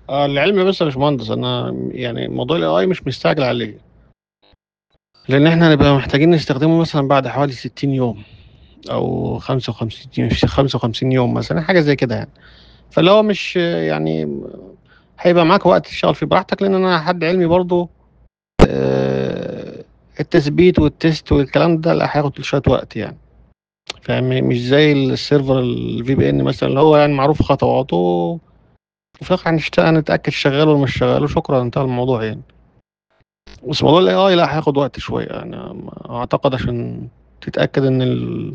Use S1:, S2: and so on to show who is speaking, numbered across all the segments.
S1: آه العلم بس يا باشمهندس انا يعني موضوع الاي اي مش مستعجل عليه لان احنا هنبقى محتاجين نستخدمه مثلا بعد حوالي 60 يوم او 55 55 يوم مثلا حاجه زي كده يعني فاللي هو مش يعني هيبقى معاك وقت تشتغل فيه براحتك لان انا حد علمي برضو آه، التثبيت والتست والكلام ده لا هياخد شويه وقت يعني فاهم مش زي السيرفر الفي بي ان مثلا اللي هو يعني معروف خطواته وفي الاخر هنشتغل هنتاكد شغال ولا مش شغال وشكرا انتهى الموضوع يعني بس موضوع الاي اي لا هياخد وقت شويه يعني اعتقد عشان تتاكد ان ال...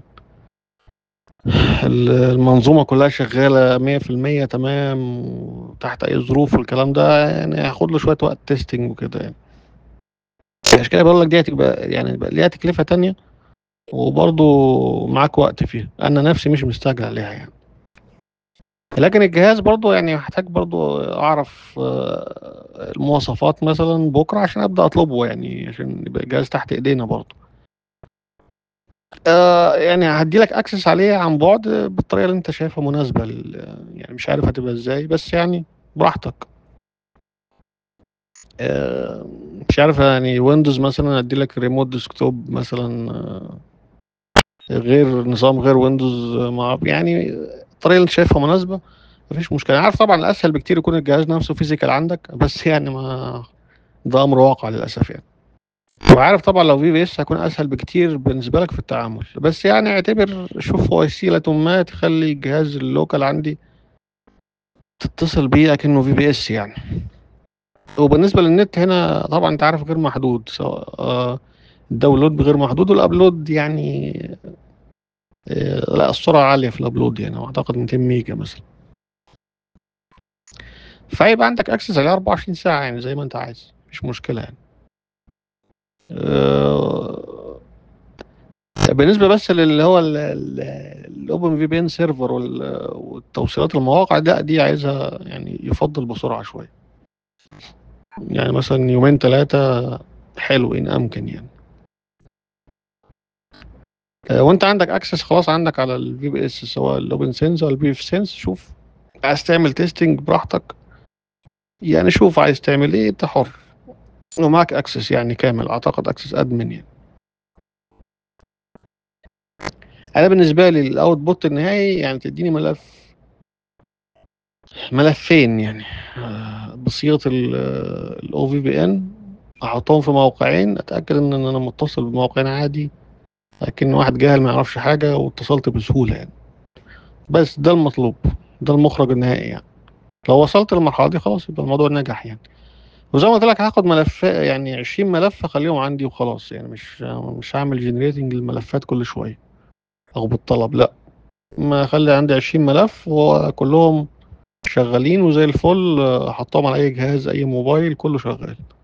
S1: ال- المنظومه كلها شغاله 100% تمام وتحت اي ظروف والكلام ده يعني هياخد له شويه وقت تيستنج وكده يعني عشان كده بقول لك دي هتبقى يعني بقى ليها تكلفه تانية وبرضه معاك وقت فيها انا نفسي مش مستعجل عليها يعني لكن الجهاز برضه يعني محتاج برضه اعرف آه، المواصفات مثلا بكره عشان ابدا اطلبه يعني عشان يبقى الجهاز تحت ايدينا برضه آه يعني هدي لك اكسس عليه عن بعد بالطريقه اللي انت شايفها مناسبه لل- يعني مش عارف هتبقى ازاي بس يعني براحتك آه مش عارف يعني ويندوز مثلا ادي لك ريموت ديسكتوب مثلا آه غير نظام غير ويندوز آه، مع يعني الطريقه اللي انت شايفها مناسبه مفيش مشكله عارف طبعا الاسهل بكتير يكون الجهاز نفسه فيزيكال عندك بس يعني ما ده امر واقع للاسف يعني وعارف طبعا لو في بي اس هيكون اسهل بكتير بالنسبه لك في التعامل بس يعني اعتبر شوف وسيله ما تخلي الجهاز اللوكال عندي تتصل بيه اكنه في بي اس يعني وبالنسبه للنت هنا طبعا انت عارف غير محدود سواء آه، الداونلود غير محدود والابلود يعني آه، لا السرعه عاليه في الابلود يعني اعتقد 200 ميجا مثلا فيبقى عندك اكسس عليه 24 ساعه يعني زي ما انت عايز مفيش مشكله يعني آه، بالنسبه بس للي هو الاوبن في بي ان سيرفر والتوصيلات المواقع ده دي عايزها يعني يفضل بسرعه شويه يعني مثلا يومين ثلاثه حلو ان امكن يعني آه، وانت عندك اكسس خلاص عندك على الفي بي اس سواء الاوبن سينس او البي اف سينس شوف عايز تعمل تيستنج براحتك يعني شوف عايز تعمل ايه انت حر ومعك اكسس يعني كامل اعتقد اكسس ادمن يعني انا بالنسبه لي الاوتبوت النهائي يعني تديني ملف ملفين يعني آه، بصيغه الاو في بي ان احطهم في موقعين اتاكد ان انا متصل بموقعين عادي لكن واحد جاهل ما يعرفش حاجه واتصلت بسهوله يعني بس ده المطلوب ده المخرج النهائي يعني لو وصلت للمرحله دي خلاص يبقى الموضوع نجح يعني وزي ما قلت لك هاخد ملف يعني 20 ملف اخليهم عندي وخلاص يعني مش مش هعمل جنريتنج للملفات كل شويه او بالطلب لا ما اخلي عندي 20 ملف وكلهم شغالين وزي الفل احطهم على اي جهاز اي موبايل كله شغال